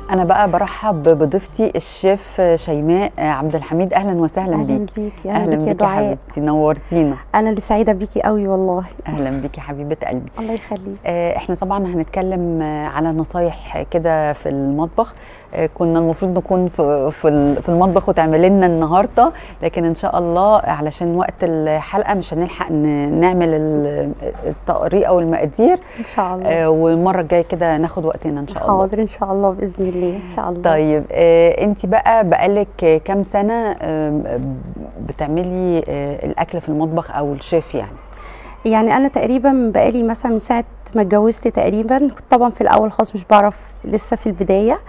انا بقى برحب بضيفتي الشيف شيماء عبد الحميد اهلا وسهلا اهلا بيكي بيكي اهلا بيكي يا بيكي يا دعاء حبيبتي نورتينا انا اللي سعيده بيكي قوي والله اهلا بيكي حبيبه قلبي الله يخليك آه، احنا طبعا هنتكلم آه، على نصايح كده في المطبخ آه، كنا المفروض نكون في في ال- في المطبخ وتعمل لنا النهارده لكن ان شاء الله علشان وقت الحلقه مش هنلحق ن- نعمل ال- الطريقه والمقادير ان شاء الله آه، والمره الجايه كده ناخد وقتنا ان شاء الله حاضر ان شاء الله باذن الله ان شاء الله طيب آه انت بقى بقالك آه، كام سنه آه بتعملي آه الاكل في المطبخ او الشيف يعني يعني انا تقريبا بقالي مثلا من ساعه ما اتجوزت تقريبا كنت طبعا في الاول خالص مش بعرف لسه في البدايه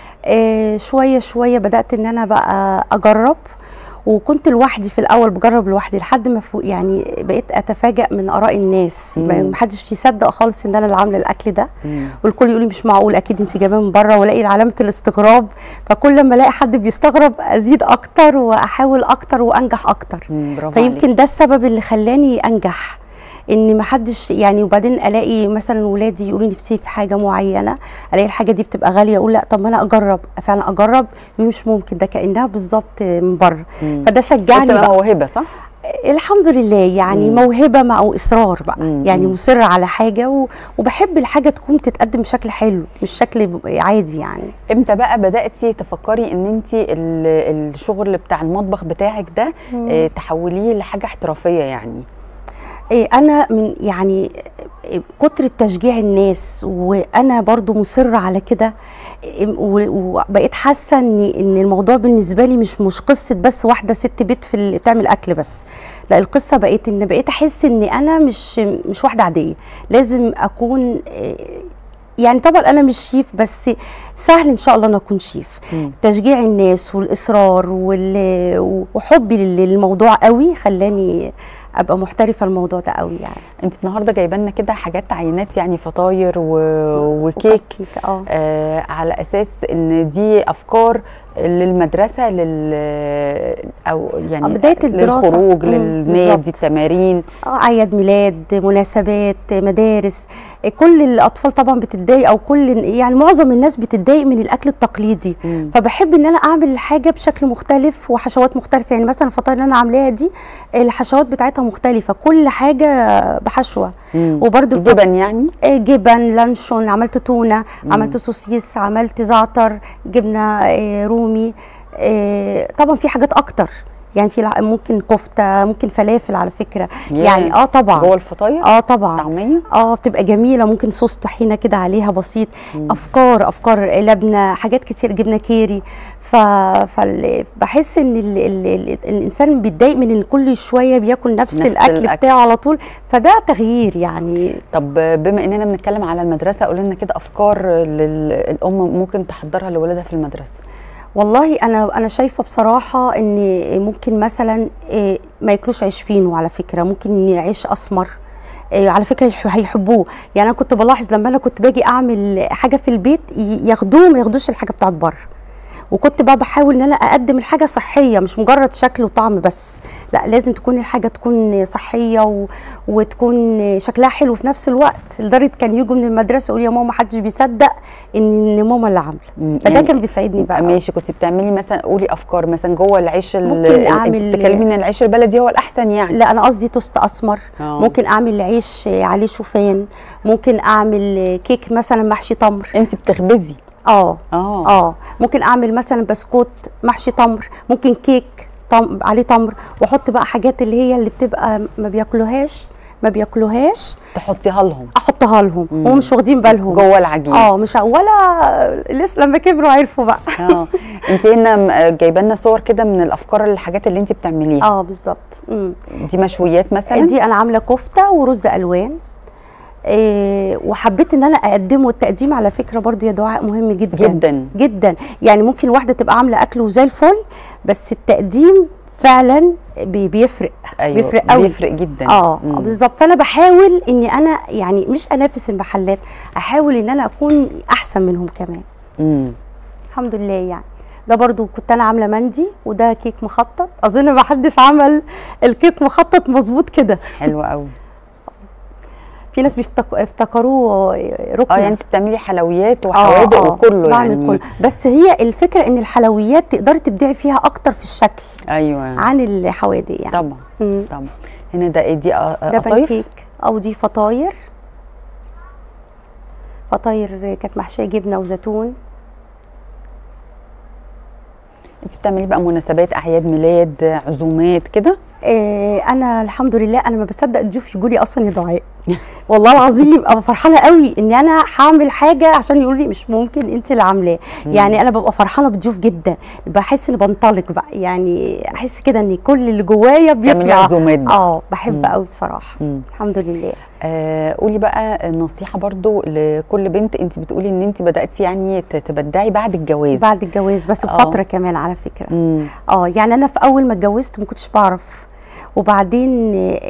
آه شويه شويه بدات ان انا بقى اجرب وكنت لوحدي في الاول بجرب لوحدي لحد ما فوق يعني بقيت اتفاجئ من اراء الناس مم. ما حدش يصدق خالص ان انا اللي عامله الاكل ده مم. والكل يقول لي مش معقول اكيد انت جايباه من بره والاقي علامه الاستغراب فكل لما الاقي حد بيستغرب ازيد اكتر واحاول اكتر وانجح اكتر مم، برافو عليك. فيمكن ده السبب اللي خلاني انجح ان ما حدش يعني وبعدين الاقي مثلا ولادي يقولوا نفسي في حاجه معينه الاقي الحاجه دي بتبقى غاليه اقول لا طب ما انا اجرب فعلا اجرب يقولوا مش ممكن ده كانها بالظبط من بره مم. فده شجعني بتبقى بقى موهبه صح؟ الحمد لله يعني مم. موهبه مع اصرار بقى مم. يعني مم. مصره على حاجه و... وبحب الحاجه تكون تتقدم بشكل حلو مش شكل عادي يعني امتى بقى بداتي تفكري ان انت ال- الشغل بتاع المطبخ بتاعك ده آه تحوليه لحاجه احترافيه يعني إيه انا من يعني إيه كتر تشجيع الناس وانا برضو مصره على كده إيه و- وبقيت حاسه ان ان الموضوع بالنسبه لي مش مش قصه بس واحده ست بيت في اللي بتعمل اكل بس لا القصه بقيت ان بقيت احس ان انا مش مش واحده عاديه لازم اكون إيه يعني طبعا انا مش شيف بس سهل ان شاء الله ان اكون شيف مم. تشجيع الناس والاصرار وال- وحبي للموضوع قوي خلاني ابقى محترفه الموضوع ده قوي يعني انت النهارده جايبه لنا كده حاجات عينات يعني فطاير و... وكيك كيك اه آه على اساس ان دي افكار للمدرسه لل او يعني بداية الدراسة. للخروج مم، للنادي بالظبط. التمارين آه، اعياد ميلاد مناسبات مدارس كل الاطفال طبعا بتتضايق او كل يعني معظم الناس بتتضايق من الاكل التقليدي مم. فبحب ان انا اعمل الحاجه بشكل مختلف وحشوات مختلفه يعني مثلا الفطاير اللي انا عاملاها دي الحشوات بتاعتها مختلفه كل حاجه بحشوه مم. وبرده جبن يعني آه، جبن لانشون عملت تونه عملت سوسيس عملت زعتر جبنه آه، رومي آه، طبعا في حاجات اكتر يعني في لع- ممكن كفته ممكن فلافل على فكره ياه. يعني اه طبعا جوه الفطاير اه طبعا طعميه اه بتبقى جميله ممكن صوص طحينه كده عليها بسيط افكار افكار لبنه حاجات كتير جبنه كيري ف فبحس ان ال... ال... ال... الانسان بيتضايق من ان كل شويه بياكل نفس, نفس الاكل, الأكل. بتاعه على طول فده تغيير يعني طب بما اننا بنتكلم على المدرسه قول لنا كده افكار للام ممكن تحضرها لولادها في المدرسه والله انا انا شايفه بصراحه ان ممكن مثلا إيه، ما ياكلوش عيش فينو على فكره ممكن عيش اسمر إيه، على فكره يح- هيحبوه يعني انا كنت بلاحظ لما انا كنت باجي اعمل حاجه في البيت ي- ياخدوه ما ياخدوش الحاجه بتاعت بره وكنت بقى بحاول ان انا اقدم الحاجه صحيه مش مجرد شكل وطعم بس لا لازم تكون الحاجه تكون صحيه و... وتكون شكلها حلو في نفس الوقت لدرجه كان يجوا من المدرسه يقولوا يا ماما محدش بيصدق ان ماما اللي عامله مم، فده يعني كان بيساعدني بقى ماشي كنت بتعملي مثلا قولي افكار مثلا جوه العيش ال- ممكن ال- أعمل- انت بتتكلمي ان العيش البلدي هو الاحسن يعني لا انا قصدي توست اسمر آه. ممكن اعمل عيش عليه شوفان ممكن اعمل كيك مثلا محشي تمر انت بتخبزي اه اه اه ممكن اعمل مثلا بسكوت محشي تمر ممكن كيك طم... عليه تمر واحط بقى حاجات اللي هي اللي بتبقى ما بياكلوهاش ما بياكلوهاش تحطيها لهم احطها لهم مم. هم مش واخدين بالهم جوه العجين اه مش ولا لسه لما كبروا عرفوا بقى اه انت هنا م- جايبه لنا صور كده من الافكار الحاجات اللي انت بتعمليها اه بالظبط مم. دي مشويات مثلا دي انا عامله كفته ورز الوان إيه وحبيت ان انا اقدمه التقديم على فكره برضو يا دعاء مهم جدا جدا جدا يعني ممكن واحده تبقى عامله اكل وزي الفل بس التقديم فعلا بي- بيفرق ايوه بيفرق قوي بيفرق جدا اه مم. بالظبط فانا بحاول اني انا يعني مش انافس المحلات احاول ان انا اكون احسن منهم كمان مم. الحمد لله يعني ده برضو كنت انا عامله مندي وده كيك مخطط اظن ما حدش عمل الكيك مخطط مظبوط كده حلو قوي في ناس بيفتك- افتكروه ركن اه يعني انت بتعملي حلويات وحوادق وكله بعمل يعني كله بس هي الفكره ان الحلويات تقدري تبدعي فيها اكتر في الشكل ايوه عن الحوادق يعني طبعا مم. طبعا هنا ده ايه دي ده قطايف بانكيك او دي فطاير فطاير كانت محشيه جبنه وزيتون انت بتعملي بقى مناسبات اعياد ميلاد عزومات كده آه انا الحمد لله انا ما بصدق الضيوف يجوا لي اصلا يا دعاء والله العظيم ابقى فرحانه قوي ان انا هعمل حاجه عشان يقولوا لي مش ممكن انت اللي عاملاه يعني انا ببقى فرحانه بالضيوف جدا بحس اني بنطلق بقى يعني احس كده ان كل اللي جوايا تعملي بيطلع عزومات بقى. اه بحب مم. قوي بصراحه مم. الحمد لله آه قولي بقى نصيحه برضو لكل بنت انت بتقولي ان انت بداتي يعني ت- تبدعي بعد الجواز بعد الجواز بس آه. بفتره كمان على فكره مم. اه يعني انا في اول ما اتجوزت ما كنتش بعرف وبعدين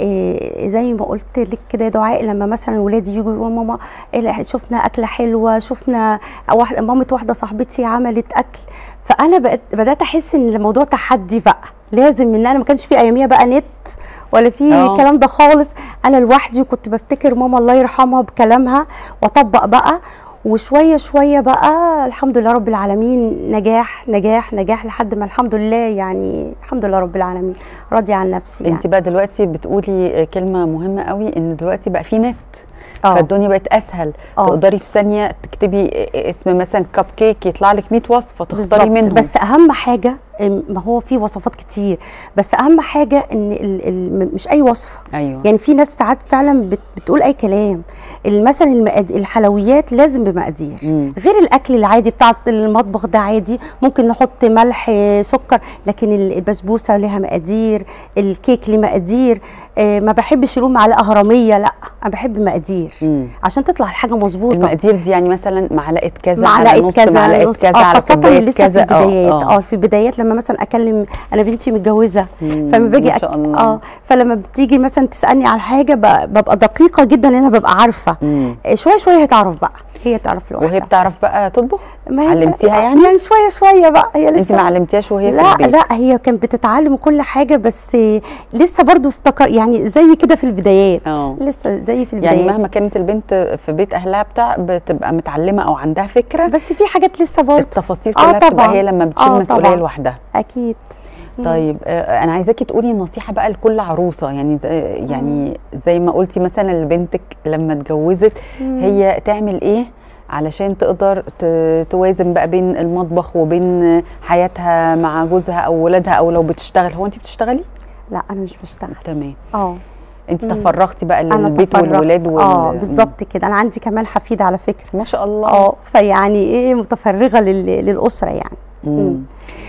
آه، زي ما قلت لك كده يا دعاء لما مثلا ولادي يجوا يقولوا ماما إيه شفنا اكله حلوه شفنا واحده مامه واحده صاحبتي عملت اكل فانا بقت بدات احس ان الموضوع تحدي بقى لازم ان انا ما كانش في اياميها بقى نت ولا في آه. الكلام ده خالص انا لوحدي وكنت بفتكر ماما الله يرحمها بكلامها واطبق بقى وشويه شويه بقى الحمد لله رب العالمين نجاح نجاح نجاح لحد ما الحمد لله يعني الحمد لله رب العالمين راضيه عن نفسي يعني انت بقى دلوقتي بتقولي كلمه مهمه قوي ان دلوقتي بقى في نت آه. فالدنيا بقت اسهل آه. تقدري في ثانيه تكتبي اسم مثلا كب كيك يطلع لك 100 وصفه تختاري بالظبط. منهم بس اهم حاجه إم، ما هو في وصفات كتير بس اهم حاجه ان ال ال مش اي وصفه ايوه يعني في ناس ساعات فعلا بت بتقول اي كلام مثلا المقاد- الحلويات لازم بمقادير مم. غير الاكل العادي بتاع المطبخ ده عادي ممكن نحط ملح آه، سكر لكن ال- البسبوسه لها مقادير الكيك ليه مقادير آه، ما بحبش يقولوا معلقه هرميه لا انا بحب مقادير مم. عشان تطلع الحاجه مظبوطه المقادير دي يعني مثلا معلقه كذا على معلقه نص كذا معلقه نص- كذا آه على خاصة كوبايه لسه كذا في البدايات اه في البدايات لما مثلا اكلم انا بنتي متجوزه مم، فلما باجي ما شاء الله. اه فلما بتيجي مثلا تسالني على حاجه ب- ببقى دقيقه جدا لان انا ببقى عارفه مم. آه، شويه شويه هتعرف بقى هي تعرف لوحدها وهي بتعرف بقى تطبخ ما هي- علمتيها يعني يعني شويه شويه بقى هي انت لسه ما علمتيهاش وهي في لا البيت لا هي كانت بتتعلم كل حاجه بس آه، لسه برضو افتكر يعني زي كده في البدايات اه. لسه زي في البدايات يعني مهما كانت البنت في بيت اهلها بتاع بتبقى متعلمه او عندها فكره بس في حاجات لسه برضو التفاصيل آه كلها بتبقى طبعاً. هي لما بتشيل آه مسؤوليه طبعاً. لوحدها اكيد مم. طيب آه، انا عايزاكي تقولي نصيحه بقى لكل عروسه يعني زي يعني زي ما قلتي مثلا لبنتك لما اتجوزت هي تعمل ايه علشان تقدر ت- توازن بقى بين المطبخ وبين حياتها مع جوزها او ولادها او لو بتشتغل هو انت بتشتغلي لا انا مش بشتغل تمام اه انت مم. تفرغتي بقى انا للبيت تفرغت. والولاد وال... اه بالظبط كده انا عندي كمان حفيده على فكره ما شاء الله اه فيعني ايه متفرغه لل... للاسره يعني مم.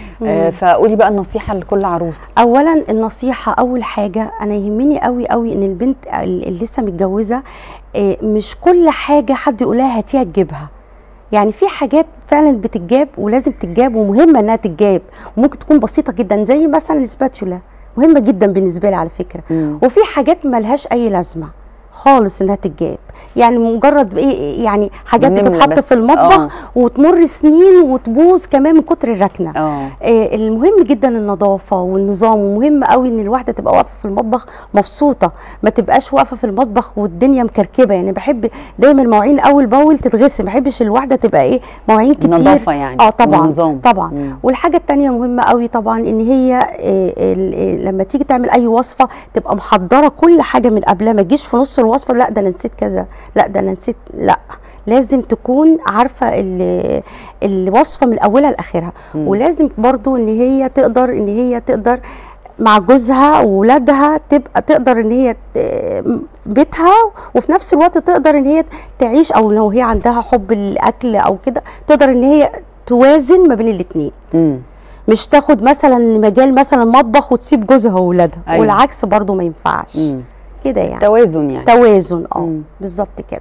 آه فقولي بقى النصيحه لكل عروسه اولا النصيحه اول حاجه انا يهمني قوي قوي ان البنت اللي لسه متجوزه آه، مش كل حاجه حد يقولها هاتيها تجيبها يعني في حاجات فعلا بتتجاب ولازم تتجاب ومهمه انها تتجاب وممكن تكون بسيطه جدا زي مثلا السباتولا مهمه جدا بالنسبه لي على فكره مم. وفي حاجات ملهاش اي لازمه خالص انها تتجاب يعني مجرد ايه يعني حاجات نملة بتتحط بس. في المطبخ آه. وتمر سنين وتبوظ كمان من كتر الركنه اه آه، المهم جدا النظافه والنظام ومهم قوي ان الواحده تبقى واقفه في المطبخ مبسوطه ما تبقاش واقفه في المطبخ والدنيا مكركبه يعني بحب دايما المواعين اول باول تتغسل ما بحبش الواحده تبقى ايه مواعين كتير نظافة يعني اه طبعا ونظام. طبعا مم. والحاجه التانية مهمه قوي طبعا ان هي آه، ال- آه، لما تيجي تعمل اي وصفه تبقى محضره كل حاجه من قبلها ما تجيش في نص الوصفه لا ده انا نسيت كذا لا ده انا نسيت لا لازم تكون عارفه ال- الوصفه من اولها لاخرها مم. ولازم برضو ان هي تقدر ان هي تقدر مع جوزها وولادها تبقى تقدر ان هي ت- بيتها وفي نفس الوقت تقدر ان هي تعيش او لو هي عندها حب الاكل او كده تقدر ان هي توازن ما بين الاتنين مم. مش تاخد مثلا مجال مثلا مطبخ وتسيب جوزها وولادها أيوة. والعكس برضو ما ينفعش مم. كده يعني توازن يعني توازن اه مم. بالظبط كده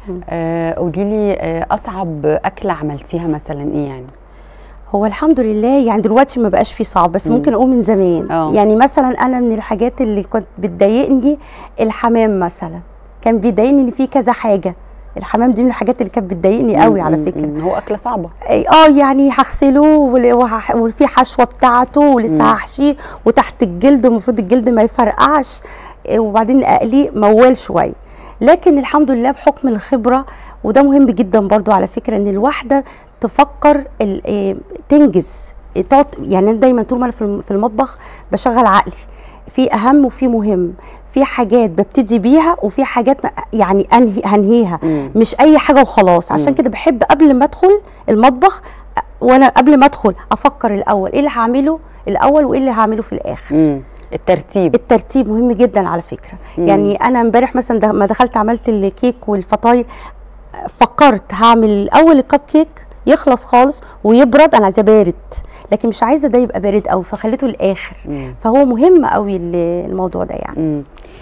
آه قولي لي آه اصعب اكله عملتيها مثلا ايه يعني هو الحمد لله يعني دلوقتي ما بقاش فيه صعب بس مم. ممكن اقول من زمان آه. يعني مثلا انا من الحاجات اللي كنت بتضايقني الحمام مثلا كان بيضايقني ان في كذا حاجه الحمام دي من الحاجات اللي كانت بتضايقني قوي على مم. فكره مم. هو اكله صعبه اه يعني هغسله ول- وهح- وفي حشوه بتاعته ولسه مم. هحشيه وتحت الجلد المفروض الجلد ما يفرقعش إيه، وبعدين اقليه موال شويه لكن الحمد لله بحكم الخبره وده مهم جدا برضو على فكره ان الواحده تفكر ال- إيه، تنجز إيه، تقعد يعني أنا دايما طول ما انا في الم- في المطبخ بشغل عقلي في اهم وفي مهم في حاجات ببتدي بيها وفي حاجات يعني انهي هنهيها مم. مش اي حاجه وخلاص عشان مم. كده بحب قبل ما ادخل المطبخ أ- وانا قبل ما ادخل افكر الاول ايه اللي هعمله الاول وايه اللي هعمله في الاخر مم. الترتيب الترتيب مهم جدا على فكره مم. يعني انا امبارح مثلا ده- ما دخلت عملت الكيك والفطاير فكرت هعمل الاول الكب كيك يخلص خالص ويبرد انا عايزاه بارد لكن مش عايزه ده يبقى بارد قوي فخليته الاخر مم. فهو مهم قوي ال- الموضوع ده يعني مم.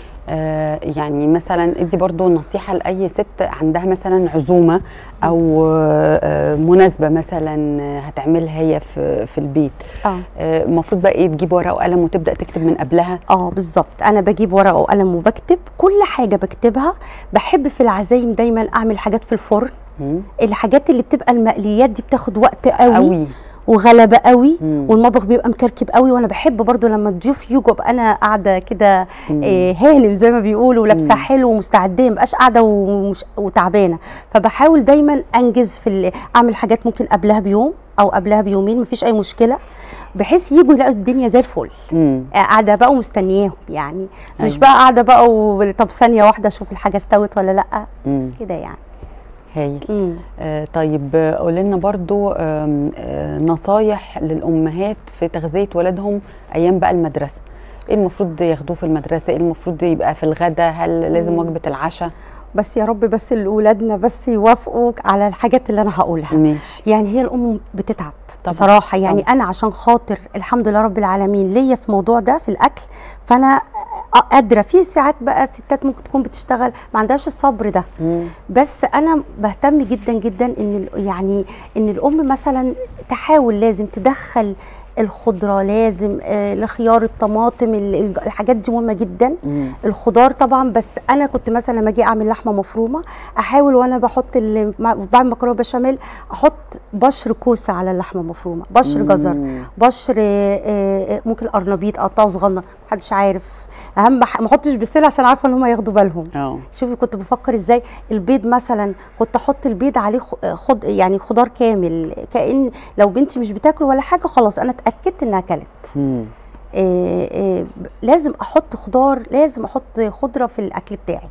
آه يعني مثلا ادي برضو نصيحة لأي ست عندها مثلا عزومة أو آه مناسبة مثلا هتعملها هي في, في البيت اه آه، المفروض بقى ايه تجيب ورقة وقلم وتبدأ تكتب من قبلها اه بالظبط انا بجيب ورقه وقلم وبكتب كل حاجه بكتبها بحب في العزايم دايما اعمل حاجات في الفرن مم. الحاجات اللي بتبقى المقليات دي بتاخد وقت قوي, قوي. قوي وغلبه قوي مم. والمطبخ بيبقى مكركب قوي وانا بحب برضو لما الضيوف يجوا ابقى انا قاعده كده مم. آه، هانم زي ما بيقولوا لابسه مم. حلو ومستعده مبقاش قاعده ومش وتعبانه فبحاول دايما انجز في ال- اعمل حاجات ممكن قبلها بيوم او قبلها بيومين مفيش اي مشكله بحيث يجوا يلاقوا الدنيا زي الفل مم. قاعده بقى ومستنياهم يعني مش أيوة. بقى قاعده بقى و... طب ثانيه واحده اشوف الحاجه استوت ولا لا مم. كده يعني هايل مم. آه طيب آه، قول لنا برضو آم، آه نصايح للأمهات في تغذية ولادهم أيام بقى المدرسة ايه المفروض ياخدوه في المدرسة ايه المفروض يبقى في الغداء هل لازم مم. وجبة العشاء بس يا رب بس اولادنا بس يوافقوا على الحاجات اللي انا هقولها ماشي يعني هي الام بتتعب طبعاً، بصراحه يعني طبعاً. انا عشان خاطر الحمد لله رب العالمين ليا في الموضوع ده في الاكل فانا قادره في ساعات بقى ستات ممكن تكون بتشتغل ما عندهاش الصبر ده مم. بس انا بهتم جدا جدا ان ال- يعني ان الام مثلا تحاول لازم تدخل الخضره لازم آه الخيار الطماطم ال- ال- الحاجات دي مهمه جدا مم. الخضار طبعا بس انا كنت مثلا لما اجي اعمل لحمه مفرومه احاول وانا بحط ال- مع- بعمل مكرونه بشاميل احط بشر كوسه على اللحمه المفرومه بشر جزر مم. بشر آه، آه، ممكن قرنبيط اقطعه صغنن محدش عارف اهم ح- ما احطش بسله عشان عارفه ان هم ياخدوا بالهم اه شوفي كنت بفكر ازاي البيض مثلا كنت احط البيض عليه خ- خض يعني خضار كامل كأن لو بنتي مش بتاكل ولا حاجه خلاص انا اتاكدت انها اكلت مم. آه، آه، لازم احط خضار لازم احط خضره في الاكل بتاعي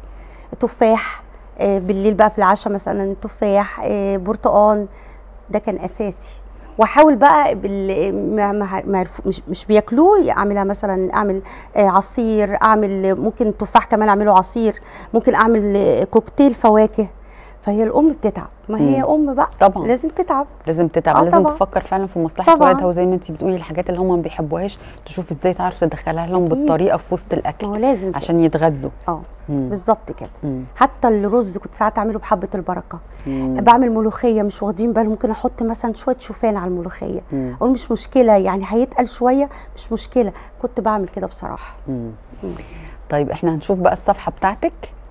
تفاح آه، بالليل بقى في العشاء مثلا تفاح آه، برتقان ده كان اساسي واحاول بقى بال... ما ما ما عرفو- مش, مش بياكلوه اعملها مثلا اعمل آه، عصير اعمل ممكن تفاح كمان اعمله عصير ممكن اعمل آه، كوكتيل فواكه فهي الام بتتعب ما هي ام بقى طبعا لازم تتعب لازم تتعب آه لازم طبعاً. تفكر فعلا في مصلحه طبعاً. ولادها وزي ما انت بتقولي الحاجات اللي هم ما بيحبوهاش تشوف ازاي تعرف تدخلها لهم أكيد. بالطريقه في وسط ما الاكل هو لازم كده. عشان يتغذوا اه مم. بالظبط كده مم. حتى الرز كنت ساعات اعمله بحبه البركه مم. بعمل ملوخيه مش واخدين بالهم ممكن احط مثلا شويه شوفان على الملوخيه مم. اقول مش مشكله يعني هيتقل شويه مش مشكله كنت بعمل كده بصراحه مم. طيب احنا هنشوف بقى الصفحه بتاعتك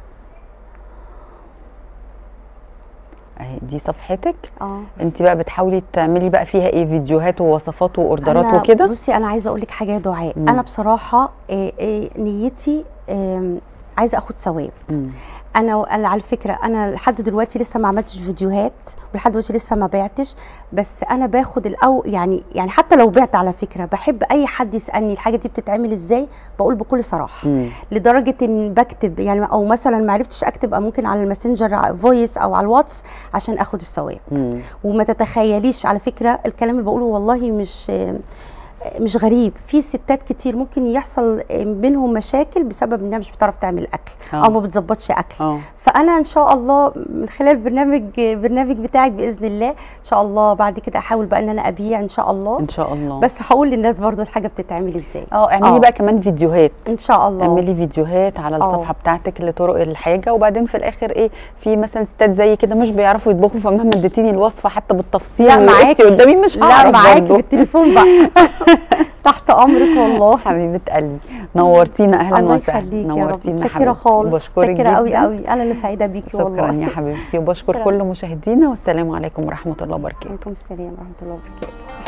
اهي دي صفحتك اه انت بقى بتحاولي تعملي بقى فيها ايه فيديوهات ووصفات واوردرات أنا وكده بصي انا عايزه اقول لك حاجه يا دعاء مم. انا بصراحه آه، آه، نيتي آم، عايزه اخد ثواب مم. انا انا على فكره انا لحد دلوقتي لسه ما عملتش فيديوهات ولحد دلوقتي لسه ما بعتش بس انا باخد الاو يعني يعني حتى لو بعت على فكره بحب اي حد يسالني الحاجه دي بتتعمل ازاي بقول بكل صراحه مم. لدرجه ان بكتب يعني او مثلا ما عرفتش اكتب ممكن على الماسنجر فويس او على الواتس عشان اخد الثواب مم. وما تتخيليش على فكره الكلام اللي بقوله والله مش مش غريب في ستات كتير ممكن يحصل بينهم مشاكل بسبب انها مش بتعرف تعمل اكل آه. او ما بتظبطش اكل اه فانا ان شاء الله من خلال برنامج برنامج بتاعك باذن الله ان شاء الله بعد كده احاول بقى ان انا ابيع ان شاء الله ان شاء الله بس هقول للناس برضو الحاجه بتتعمل ازاي اه اعملي آه. بقى كمان فيديوهات ان شاء الله اعملي فيديوهات على آه. الصفحه بتاعتك لطرق الحاجه وبعدين في الاخر ايه في مثلا ستات زي كده مش بيعرفوا يطبخوا فمهما اديتيني الوصفه حتى بالتفصيل لا، ووقفتي معاكي. قدامي مش لا هعرف معاكي برضه. بالتليفون بقى تحت امرك والله حبيبه قلبي نورتينا اهلا الله وسهلا يخليك يا رب نورتينا متشكره حبيبتي. خالص وبشكرك متشكره قوي جداً. قوي انا اللي سعيده بيكي والله شكرا يا حبيبتي وبشكر شكراً. كل مشاهدينا والسلام عليكم ورحمه الله وبركاته عليكم السلام ورحمه الله وبركاته